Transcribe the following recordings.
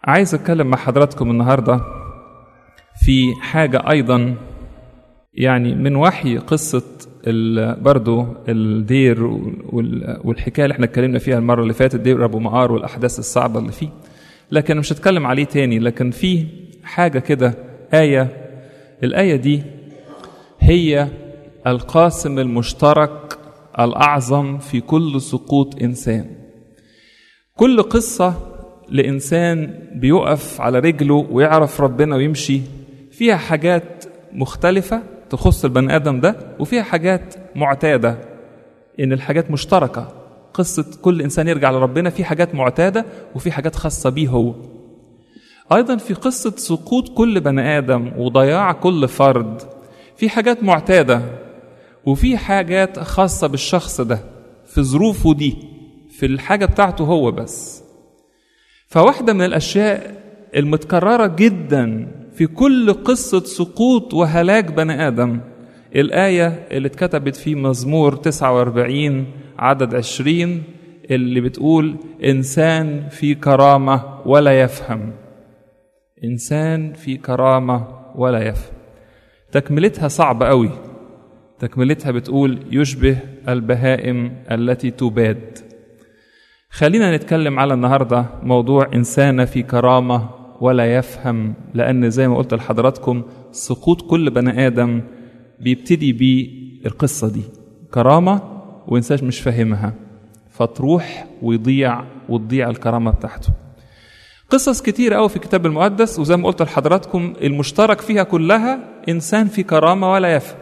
عايز اتكلم مع حضراتكم النهارده في حاجه ايضا يعني من وحي قصه ال- برضو الدير وال- والحكايه اللي احنا اتكلمنا فيها المره اللي فاتت دير ابو مقار والاحداث الصعبه اللي فيه لكن مش هتكلم عليه تاني لكن في حاجه كده ايه الايه دي هي القاسم المشترك الاعظم في كل سقوط انسان كل قصه لانسان بيقف على رجله ويعرف ربنا ويمشي فيها حاجات مختلفه تخص البني ادم ده وفيها حاجات معتاده ان الحاجات مشتركه قصه كل انسان يرجع لربنا في حاجات معتاده وفي حاجات خاصه بيه هو ايضا في قصه سقوط كل بني ادم وضياع كل فرد في حاجات معتاده وفي حاجات خاصه بالشخص ده في ظروفه دي في الحاجه بتاعته هو بس فواحده من الاشياء المتكرره جدا في كل قصه سقوط وهلاك بني ادم الايه اللي اتكتبت في مزمور 49 عدد 20 اللي بتقول انسان في كرامه ولا يفهم انسان في كرامه ولا يفهم تكملتها صعبه قوي تكملتها بتقول يشبه البهائم التي تباد خلينا نتكلم على النهارده موضوع انسان في كرامه ولا يفهم لان زي ما قلت لحضراتكم سقوط كل بني ادم بيبتدي بالقصه دي كرامه وانسان مش فاهمها فتروح ويضيع وتضيع الكرامه بتاعته قصص كتير قوي في الكتاب المقدس وزي ما قلت لحضراتكم المشترك فيها كلها انسان في كرامه ولا يفهم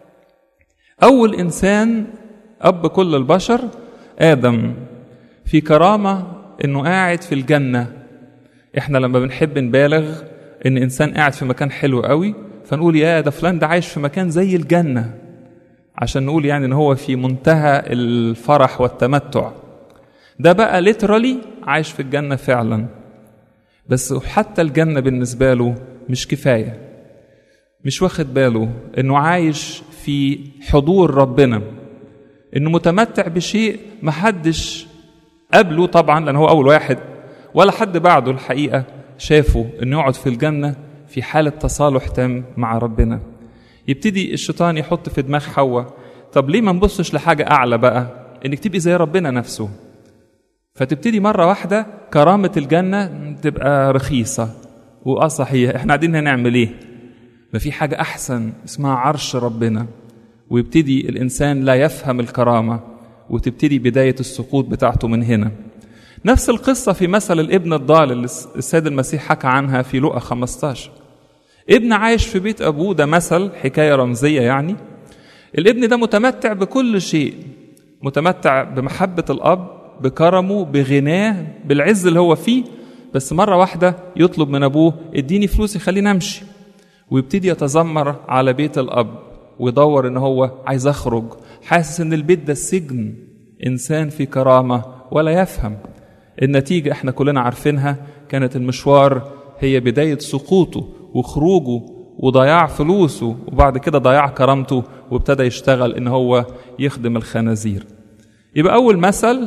اول انسان اب كل البشر ادم في كرامه انه قاعد في الجنه احنا لما بنحب نبالغ ان انسان قاعد في مكان حلو قوي فنقول يا ده فلان ده عايش في مكان زي الجنه عشان نقول يعني ان هو في منتهى الفرح والتمتع ده بقى ليترالي عايش في الجنه فعلا بس حتى الجنه بالنسبه له مش كفايه مش واخد باله انه عايش في حضور ربنا انه متمتع بشيء محدش قبله طبعا لان هو اول واحد ولا حد بعده الحقيقه شافه انه يقعد في الجنه في حاله تصالح تام مع ربنا يبتدي الشيطان يحط في دماغ حواء طب ليه ما نبصش لحاجه اعلى بقى انك تبقي زي ربنا نفسه فتبتدي مرة واحدة كرامة الجنة تبقى رخيصة وآه صحيح احنا قاعدين هنعمل ايه؟ ما في حاجة أحسن اسمها عرش ربنا ويبتدي الإنسان لا يفهم الكرامة وتبتدي بداية السقوط بتاعته من هنا نفس القصة في مثل الابن الضال اللي السيد المسيح حكى عنها في لقا 15 ابن عايش في بيت أبوه ده مثل حكاية رمزية يعني الابن ده متمتع بكل شيء متمتع بمحبة الأب بكرمه بغناه بالعز اللي هو فيه بس مرة واحدة يطلب من أبوه اديني فلوسي خليني أمشي ويبتدي يتذمر على بيت الأب ويدور إن هو عايز أخرج حاسس إن البيت ده السجن إنسان في كرامة ولا يفهم النتيجة إحنا كلنا عارفينها كانت المشوار هي بداية سقوطه وخروجه وضياع فلوسه وبعد كده ضياع كرامته وابتدى يشتغل إن هو يخدم الخنازير يبقى أول مثل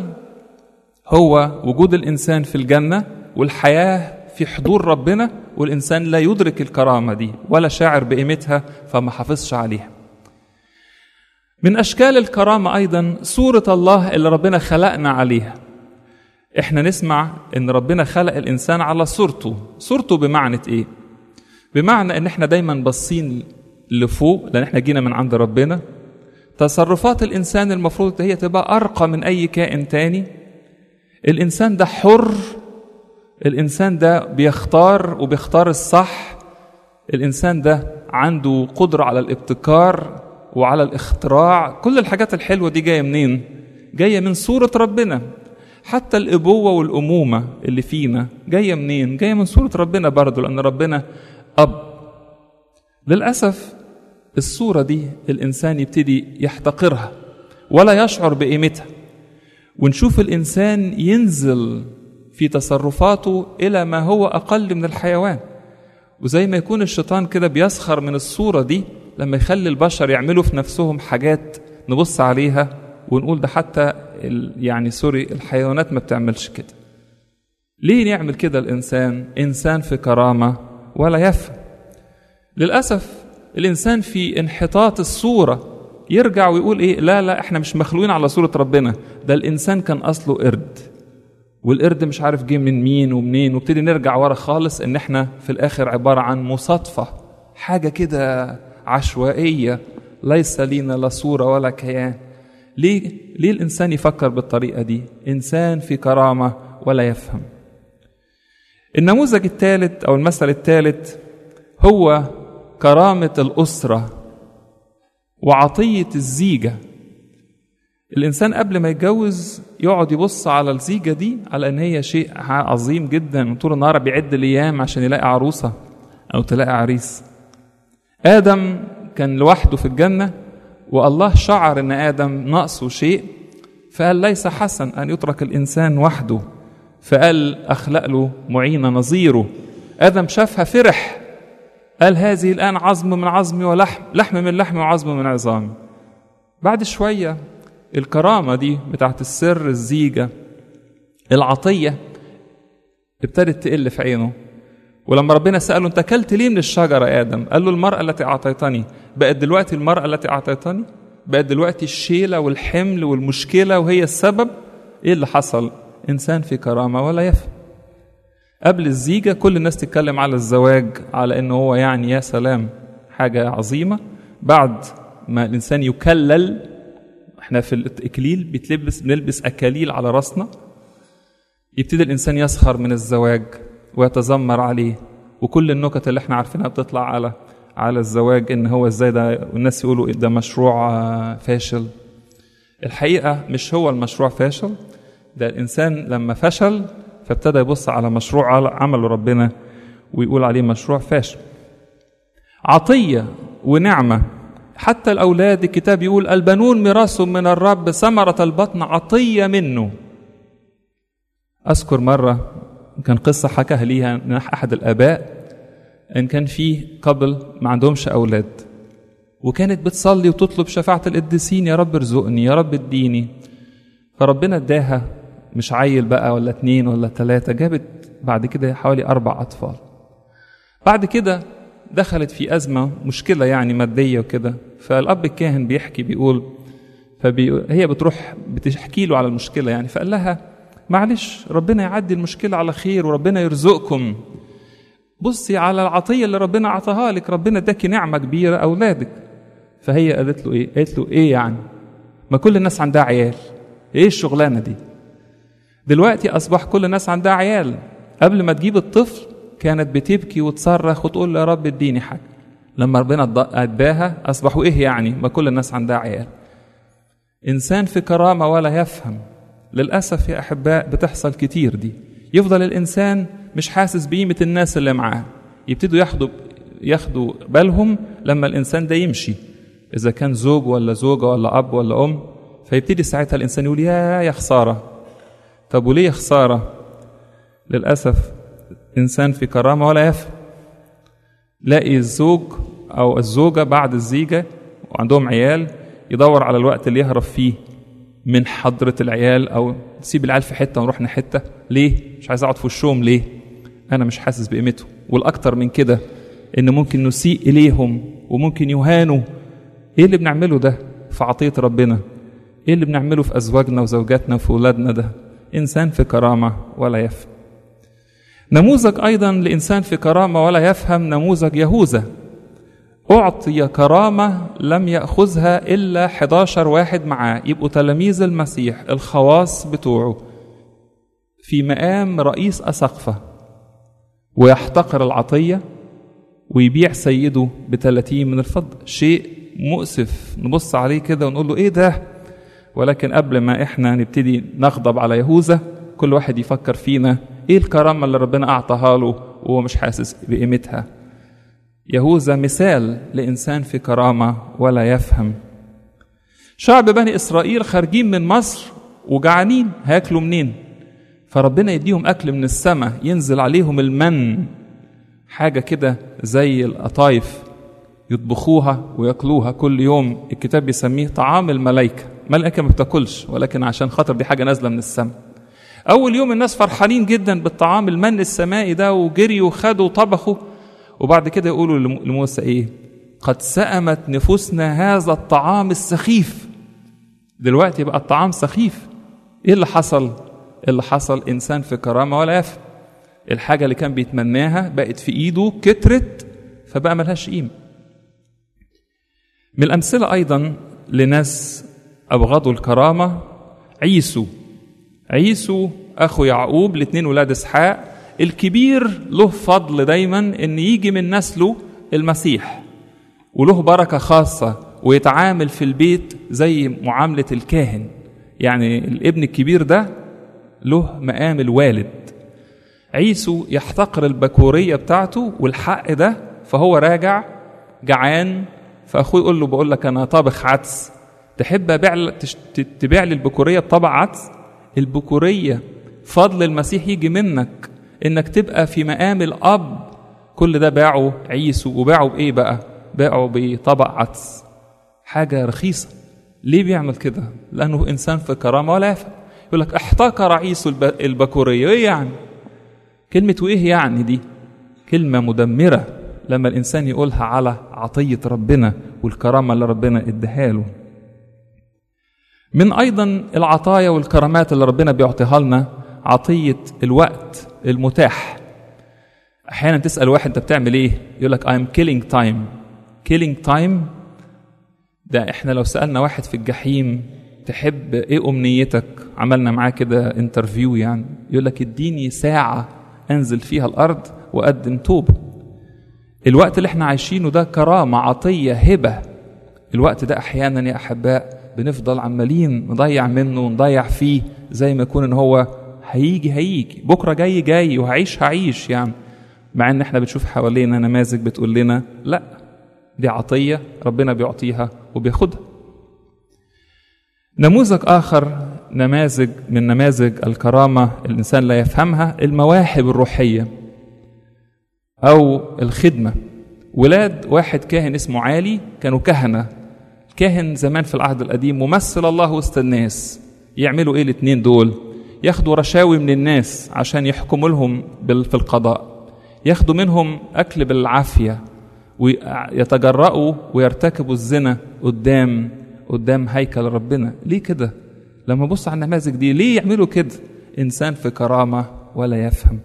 هو وجود الانسان في الجنه والحياه في حضور ربنا والانسان لا يدرك الكرامه دي ولا شاعر بقيمتها فما حافظش عليها من اشكال الكرامه ايضا صوره الله اللي ربنا خلقنا عليها احنا نسمع ان ربنا خلق الانسان على صورته صورته بمعنى ايه بمعنى ان احنا دايما باصين لفوق لان احنا جينا من عند ربنا تصرفات الانسان المفروض هي تبقى ارقى من اي كائن تاني الانسان ده حر الانسان ده بيختار وبيختار الصح الانسان ده عنده قدره على الابتكار وعلى الاختراع كل الحاجات الحلوه دي جايه منين جايه من صوره ربنا حتى الابوه والامومه اللي فينا جايه منين جايه من صوره ربنا برضه لان ربنا اب للاسف الصوره دي الانسان يبتدي يحتقرها ولا يشعر بقيمتها ونشوف الانسان ينزل في تصرفاته الى ما هو اقل من الحيوان وزي ما يكون الشيطان كده بيسخر من الصوره دي لما يخلي البشر يعملوا في نفسهم حاجات نبص عليها ونقول ده حتى ال- يعني سوري الحيوانات ما بتعملش كده ليه يعمل كده الإنسان إنسان في كرامة ولا يفهم للأسف الإنسان في انحطاط الصورة يرجع ويقول إيه لا لا إحنا مش مخلوقين على صورة ربنا ده الإنسان كان أصله قرد والقرد مش عارف جه من مين ومنين وابتدي نرجع ورا خالص إن إحنا في الآخر عبارة عن مصادفة حاجة كده عشوائية ليس لينا لا صورة ولا كيان ليه ليه الإنسان يفكر بالطريقة دي إنسان في كرامة ولا يفهم النموذج الثالث أو المثل الثالث هو كرامة الأسرة وعطية الزيجة الإنسان قبل ما يتجوز يقعد يبص على الزيجة دي على إن هي شيء عظيم جدا طول النهار بيعد الأيام عشان يلاقي عروسة أو تلاقي عريس آدم كان لوحده في الجنة والله شعر إن آدم ناقصه شيء فقال ليس حسن أن يترك الإنسان وحده فقال أخلق له معين نظيره آدم شافها فرح قال هذه الآن عظم من عظمي ولحم لحم من لحمي وعظم من عظامي بعد شوية الكرامة دي بتاعت السر الزيجة العطية ابتدت تقل في عينه ولما ربنا سأله أنت أكلت ليه من الشجرة يا آدم؟ قال له المرأة التي أعطيتني بقت دلوقتي المرأة التي أعطيتني بقت دلوقتي الشيلة والحمل والمشكلة وهي السبب إيه اللي حصل؟ إنسان في كرامة ولا يفهم قبل الزيجة كل الناس تتكلم على الزواج على إنه هو يعني يا سلام حاجة عظيمة بعد ما الإنسان يكلل احنا في الإكليل بيتلبس بنلبس أكاليل على راسنا يبتدي الإنسان يسخر من الزواج ويتذمر عليه وكل النكت اللي احنا عارفينها بتطلع على على الزواج ان هو ازاي ده والناس يقولوا ده مشروع فاشل الحقيقه مش هو المشروع فاشل ده الانسان لما فشل فابتدى يبص على مشروع عمله ربنا ويقول عليه مشروع فاشل عطيه ونعمه حتى الاولاد الكتاب يقول البنون ميراث من الرب ثمره البطن عطيه منه اذكر مره كان قصة حكاها ليها من أحد الآباء إن كان في قبل ما عندهمش أولاد وكانت بتصلي وتطلب شفاعة القديسين يا رب ارزقني يا رب اديني فربنا اداها مش عيل بقى ولا اتنين ولا تلاتة جابت بعد كده حوالي أربع أطفال بعد كده دخلت في أزمة مشكلة يعني مادية وكده فالأب الكاهن بيحكي بيقول فبي... هي بتروح بتحكي له على المشكلة يعني فقال لها معلش ربنا يعدي المشكلة على خير وربنا يرزقكم بصي على العطية اللي ربنا أعطاها لك ربنا اداكي نعمة كبيرة أولادك فهي قالت له إيه؟ قالت له إيه يعني؟ ما كل الناس عندها عيال إيه الشغلانة دي؟ دلوقتي أصبح كل الناس عندها عيال قبل ما تجيب الطفل كانت بتبكي وتصرخ وتقول له يا رب اديني حاجة لما ربنا اداها أصبحوا إيه يعني؟ ما كل الناس عندها عيال إنسان في كرامة ولا يفهم للأسف يا أحباء بتحصل كتير دي يفضل الإنسان مش حاسس بقيمة الناس اللي معاه يبتدوا ياخدوا ياخدوا بالهم لما الإنسان ده يمشي إذا كان زوج ولا زوجة ولا أب ولا أم فيبتدي ساعتها الإنسان يقول يا يا خسارة طب وليه يا خسارة للأسف إنسان في كرامة ولا يفهم لاقي الزوج أو الزوجة بعد الزيجة وعندهم عيال يدور على الوقت اللي يهرب فيه من حضرة العيال أو نسيب العيال في حتة ونروح نحتة ليه؟ مش عايز أقعد في وشهم ليه؟ أنا مش حاسس بقيمتهم والأكتر من كده إن ممكن نسيء إليهم وممكن يهانوا إيه اللي بنعمله ده في عطية ربنا؟ إيه اللي بنعمله في أزواجنا وزوجاتنا وفي أولادنا ده؟ إنسان في كرامة ولا يفهم نموذج أيضا لإنسان في كرامة ولا يفهم نموذج يهوذا أعطي كرامة لم يأخذها إلا 11 واحد معاه يبقوا تلاميذ المسيح الخواص بتوعه في مقام رئيس أسقفة ويحتقر العطية ويبيع سيده بثلاثين من الفضة شيء مؤسف نبص عليه كده ونقول له إيه ده ولكن قبل ما إحنا نبتدي نغضب على يهوذا كل واحد يفكر فينا إيه الكرامة اللي ربنا أعطاها له وهو مش حاسس بقيمتها يهوذا مثال لإنسان في كرامة ولا يفهم شعب بني إسرائيل خارجين من مصر وجعانين هياكلوا منين فربنا يديهم أكل من السماء ينزل عليهم المن حاجة كده زي القطايف يطبخوها وياكلوها كل يوم الكتاب بيسميه طعام الملائكة ملائكة ما بتاكلش ولكن عشان خاطر دي حاجة نازلة من السماء أول يوم الناس فرحانين جدا بالطعام المن السمائي ده وجريوا وخدوا وطبخوا وبعد كده يقولوا لموسى إيه قد سأمت نفوسنا هذا الطعام السخيف دلوقتي بقى الطعام سخيف ايه اللي حصل اللي حصل انسان في كرامه ولا يفهم الحاجه اللي كان بيتمناها بقت في ايده كترت فبقى ملهاش قيمه من الامثله ايضا لناس ابغضوا الكرامه عيسو عيسو اخو يعقوب الاثنين ولاد اسحاق الكبير له فضل دايما ان يجي من نسله المسيح وله بركه خاصه ويتعامل في البيت زي معامله الكاهن يعني الابن الكبير ده له مقام الوالد عيسو يحتقر البكوريه بتاعته والحق ده فهو راجع جعان فاخوه يقول له بقول لك انا طابخ عدس تحب ابيع تبيع لي البكوريه بطبق عدس البكوريه فضل المسيح يجي منك انك تبقى في مقام الاب كل ده باعه عيسو وباعه بايه بقى باعه بطبق عدس حاجه رخيصه ليه بيعمل كده لانه انسان في كرامه ولا يفهم يقول لك احتقر عيسو البكوريه ايه يعني كلمه وايه يعني دي كلمه مدمره لما الانسان يقولها على عطيه ربنا والكرامه اللي ربنا اداها له من ايضا العطايا والكرامات اللي ربنا بيعطيها لنا عطيه الوقت المتاح احيانا تسال واحد انت بتعمل ايه يقول لك I'm killing time killing time ده احنا لو سالنا واحد في الجحيم تحب ايه امنيتك عملنا معاه كده انترفيو يعني يقول لك اديني ساعه انزل فيها الارض واقدم توبه الوقت اللي احنا عايشينه ده كرامه عطيه هبه الوقت ده احيانا يا احباء بنفضل عمالين نضيع منه ونضيع فيه زي ما يكون ان هو هيجي هيجي بكره جاي جاي وهعيش هعيش يعني مع ان احنا بنشوف حوالينا نماذج بتقول لنا لا دي عطيه ربنا بيعطيها وبياخدها نموذج اخر نماذج من نماذج الكرامه الانسان لا يفهمها المواهب الروحيه او الخدمه ولاد واحد كاهن اسمه عالي كانوا كهنه كاهن زمان في العهد القديم ممثل الله وسط الناس يعملوا ايه الاثنين دول ياخدوا رشاوي من الناس عشان يحكموا لهم في القضاء ياخدوا منهم اكل بالعافيه ويتجرأوا ويرتكبوا الزنا قدام قدام هيكل ربنا ليه كده لما بص على النماذج دي ليه يعملوا كده انسان في كرامه ولا يفهم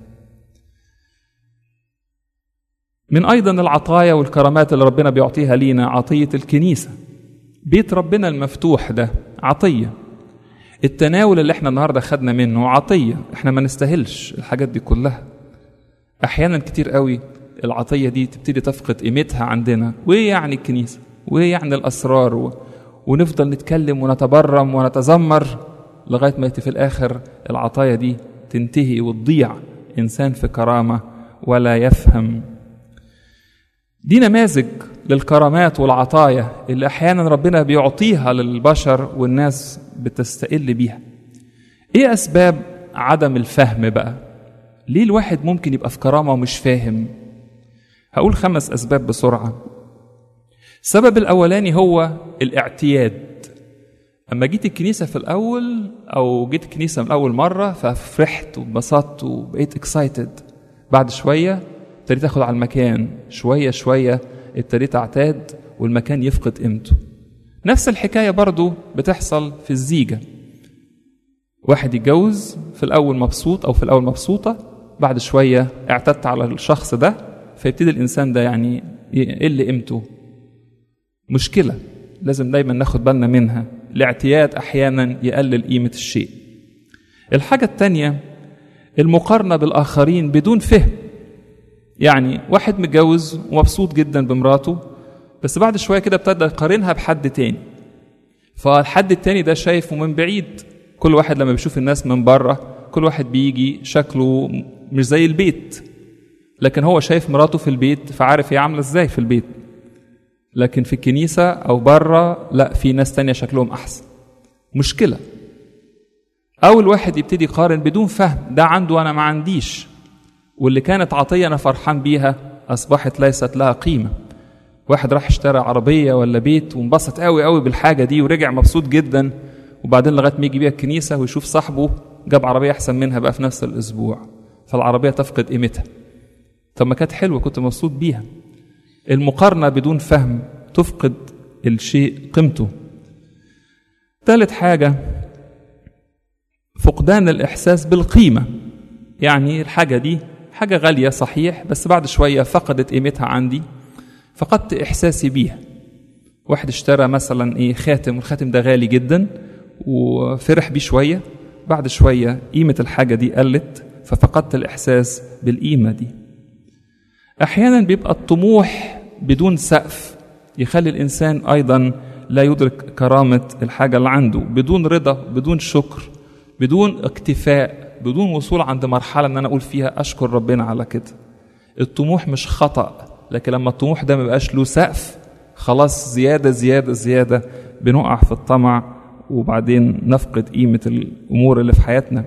من ايضا العطايا والكرامات اللي ربنا بيعطيها لينا عطيه الكنيسه بيت ربنا المفتوح ده عطيه التناول اللي احنا النهارده خدنا منه عطيه احنا ما نستاهلش الحاجات دي كلها احيانا كتير قوي العطيه دي تبتدي تفقد قيمتها عندنا وايه يعني الكنيسه وايه يعني الاسرار و... ونفضل نتكلم ونتبرم ونتذمر لغايه ما في الاخر العطايا دي تنتهي وتضيع انسان في كرامه ولا يفهم دي نماذج للكرامات والعطايا اللي احيانا ربنا بيعطيها للبشر والناس بتستقل بيها ايه اسباب عدم الفهم بقى ليه الواحد ممكن يبقى في كرامه ومش فاهم هقول خمس اسباب بسرعه السبب الاولاني هو الاعتياد اما جيت الكنيسه في الاول او جيت الكنيسه من اول مره ففرحت واتبسطت وبقيت اكسايتد بعد شويه ابتديت اخد على المكان شويه شويه ابتديت اعتاد والمكان يفقد قيمته نفس الحكايه برضو بتحصل في الزيجه واحد يتجوز في الاول مبسوط او في الاول مبسوطه بعد شويه اعتدت على الشخص ده فيبتدي الانسان ده يعني يقل قيمته مشكله لازم دايما ناخد بالنا منها الاعتياد احيانا يقلل قيمه الشيء الحاجه الثانيه المقارنه بالاخرين بدون فهم يعني واحد متجوز ومبسوط جدا بمراته بس بعد شويه كده ابتدى يقارنها بحد تاني فالحد التاني ده شايفه من بعيد كل واحد لما بيشوف الناس من بره كل واحد بيجي شكله مش زي البيت لكن هو شايف مراته في البيت فعارف هي عامله ازاي في البيت لكن في الكنيسه او بره لا في ناس تانية شكلهم احسن مشكله اول واحد يبتدي يقارن بدون فهم ده عنده انا ما عنديش واللي كانت عطيه انا فرحان بيها اصبحت ليست لها قيمه واحد راح اشترى عربيه ولا بيت وانبسط قوي قوي بالحاجه دي ورجع مبسوط جدا وبعدين لغايه ما يجي بيها الكنيسه ويشوف صاحبه جاب عربية أحسن منها بقى في نفس الأسبوع فالعربية تفقد قيمتها طب ما كانت حلوة كنت مبسوط بيها المقارنة بدون فهم تفقد الشيء قيمته ثالث حاجة فقدان الإحساس بالقيمة يعني الحاجة دي حاجة غالية صحيح بس بعد شوية فقدت قيمتها عندي فقدت إحساسي بيها واحد اشترى مثلا ايه خاتم والخاتم ده غالي جدا وفرح بيه شوية بعد شوية قيمة الحاجة دي قلت ففقدت الإحساس بالقيمة دي أحيانا بيبقى الطموح بدون سقف يخلي الإنسان أيضا لا يدرك كرامة الحاجة اللي عنده بدون رضا بدون شكر بدون اكتفاء بدون وصول عند مرحلة ان انا اقول فيها اشكر ربنا على كده الطموح مش خطأ لكن لما الطموح ده ما بقاش له سقف خلاص زيادة زيادة زيادة بنقع في الطمع وبعدين نفقد قيمة الأمور اللي في حياتنا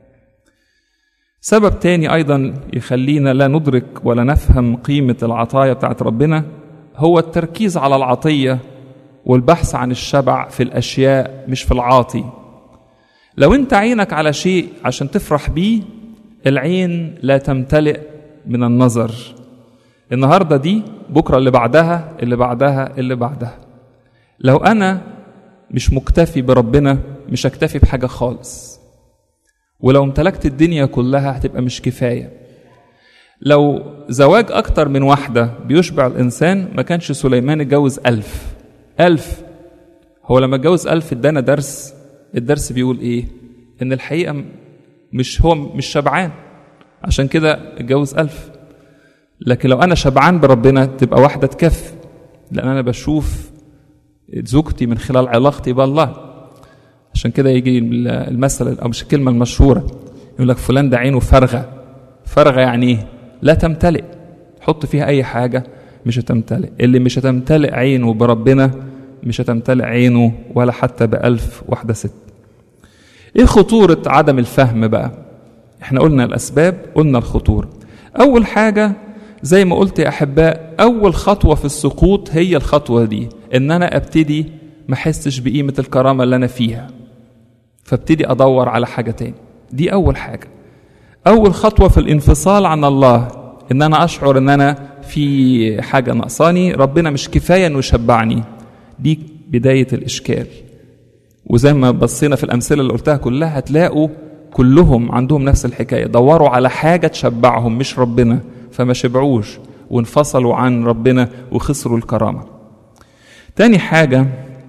سبب تاني أيضا يخلينا لا ندرك ولا نفهم قيمة العطايا بتاعت ربنا هو التركيز على العطية والبحث عن الشبع في الأشياء مش في العاطي لو انت عينك على شيء عشان تفرح بيه العين لا تمتلئ من النظر النهارده دي بكره اللي بعدها اللي بعدها اللي بعدها لو انا مش مكتفي بربنا مش هكتفي بحاجه خالص ولو امتلكت الدنيا كلها هتبقى مش كفايه لو زواج اكتر من واحده بيشبع الانسان ما كانش سليمان اتجوز ألف ألف هو لما اتجوز ألف ادانا درس الدرس بيقول ايه ان الحقيقه مش هو مش شبعان عشان كده اتجوز ألف لكن لو انا شبعان بربنا تبقى واحده تكفي لان انا بشوف زوجتي من خلال علاقتي بالله عشان كده يجي المثل او مش الكلمه المشهوره يقول لك فلان ده عينه فارغه فارغه يعني ايه لا تمتلئ حط فيها اي حاجه مش هتمتلئ اللي مش هتمتلئ عينه بربنا مش هتمتلئ عينه ولا حتى بألف واحدة ست ايه خطورة عدم الفهم بقى احنا قلنا الأسباب قلنا الخطورة أول حاجة زي ما قلت يا أحباء أول خطوة في السقوط هي الخطوة دي إن أنا أبتدي ما أحسش بقيمة الكرامة اللي أنا فيها فابتدي أدور على حاجة تاني دي أول حاجة أول خطوة في الانفصال عن الله إن أنا أشعر إن أنا في حاجة ناقصاني ربنا مش كفاية إنه يشبعني دي بداية الإشكال وزي ما بصينا في الأمثلة اللي قلتها كلها هتلاقوا كلهم عندهم نفس الحكاية دوروا على حاجة تشبعهم مش ربنا فما شبعوش وانفصلوا عن ربنا وخسروا الكرامة تاني حاجة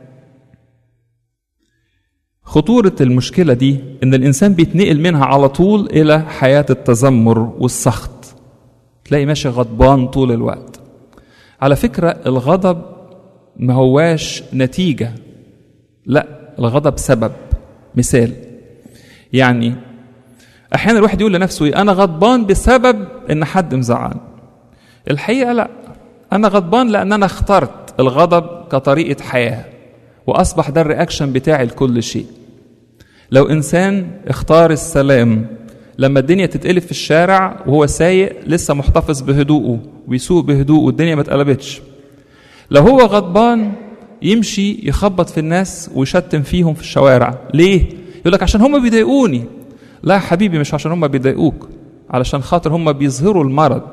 خطورة المشكلة دي إن الإنسان بيتنقل منها على طول إلى حياة التذمر والسخط تلاقي ماشي غضبان طول الوقت على فكرة الغضب ما هواش نتيجة لا الغضب سبب مثال يعني أحيانا الواحد يقول لنفسه إيه أنا غضبان بسبب إن حد مزعل الحقيقة لا أنا غضبان لأن أنا اخترت الغضب كطريقة حياة وأصبح ده الرياكشن بتاعي لكل شيء لو إنسان اختار السلام لما الدنيا تتقلب في الشارع وهو سايق لسه محتفظ بهدوءه ويسوق بهدوء والدنيا ما اتقلبتش لو هو غضبان يمشي يخبط في الناس ويشتم فيهم في الشوارع ليه يقول لك عشان هم بيضايقوني لا يا حبيبي مش عشان هم بيضايقوك علشان خاطر هم بيظهروا المرض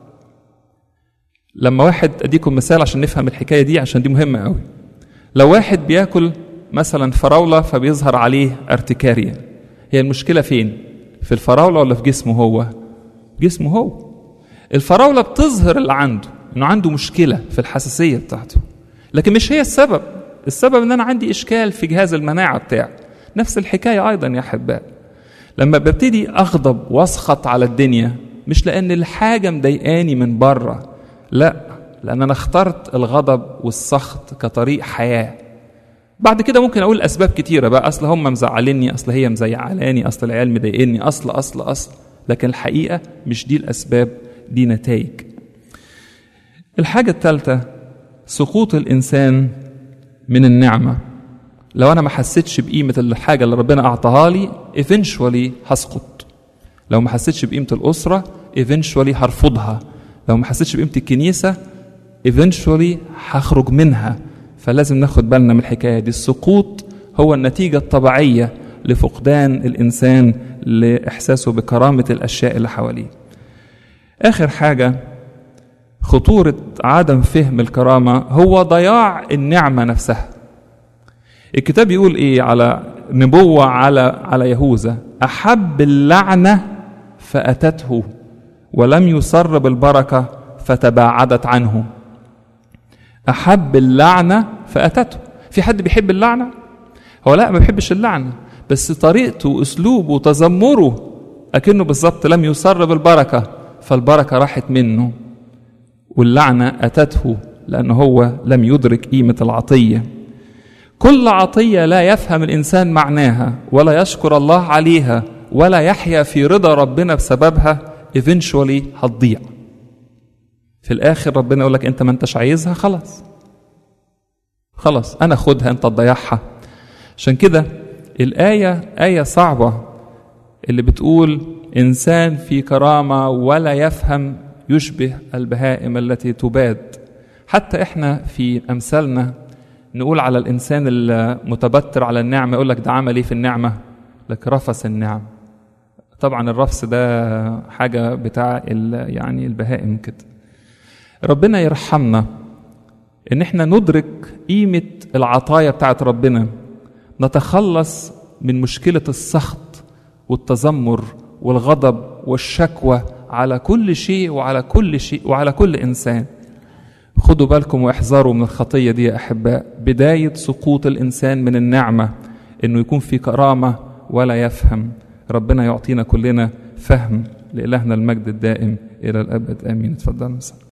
لما واحد اديكم مثال عشان نفهم الحكايه دي عشان دي مهمه قوي لو واحد بياكل مثلا فراوله فبيظهر عليه ارتكاريا هي المشكله فين في الفراوله ولا في جسمه هو جسمه هو الفراوله بتظهر اللي عنده انه عنده مشكله في الحساسيه بتاعته لكن مش هي السبب السبب ان انا عندي اشكال في جهاز المناعه بتاعي نفس الحكايه ايضا يا احباء لما ببتدي اغضب واسخط على الدنيا مش لان الحاجه مضايقاني من بره لا لان انا اخترت الغضب والسخط كطريق حياه بعد كده ممكن اقول اسباب كتيره بقى اصل هم مزعليني اصل هي مزعلاني اصل العيال مضايقني اصل اصل اصل لكن الحقيقه مش دي الاسباب دي نتائج الحاجه الثالثه سقوط الانسان من النعمه لو انا ما حسيتش بقيمه الحاجه اللي ربنا اعطاها لي ايفينشولي هسقط لو ما حسيتش بقيمه الاسره ايفينشولي هرفضها لو ما حسيتش بقيمه الكنيسه ايفينشولي هخرج منها فلازم ناخد بالنا من الحكايه دي السقوط هو النتيجه الطبيعيه لفقدان الإنسان لإحساسه بكرامة الأشياء اللي حواليه آخر حاجة خطورة عدم فهم الكرامة هو ضياع النعمة نفسها الكتاب يقول ايه على نبوة على على يهوذا أحب اللعنة فأتته ولم يسر بالبركة فتباعدت عنه أحب اللعنة فأتته في حد بيحب اللعنة هو لا ما بيحبش اللعنة بس طريقته وأسلوبه وتذمره أكنه بالظبط لم يسر بالبركة فالبركة راحت منه واللعنة أتته لأنه هو لم يدرك قيمة العطية كل عطية لا يفهم الإنسان معناها ولا يشكر الله عليها ولا يحيا في رضا ربنا بسببها eventually هتضيع في الآخر ربنا يقول لك أنت ما أنتش عايزها خلاص خلاص أنا خدها أنت تضيعها عشان كده الآية آية صعبة اللي بتقول إنسان في كرامة ولا يفهم يشبه البهائم التي تباد حتى إحنا في أمثالنا نقول على الإنسان المتبتر على النعمة يقول لك ده عمل إيه في النعمة لك رفس النعم طبعا الرفس ده حاجة بتاع يعني البهائم كده ربنا يرحمنا ان احنا ندرك قيمة العطايا بتاعت ربنا نتخلص من مشكلة السخط والتذمر والغضب والشكوى على كل شيء وعلى كل شيء وعلى كل انسان خدوا بالكم واحذروا من الخطيه دي يا احباء بدايه سقوط الانسان من النعمه انه يكون في كرامه ولا يفهم ربنا يعطينا كلنا فهم لالهنا المجد الدائم الى الابد امين اتفضلوا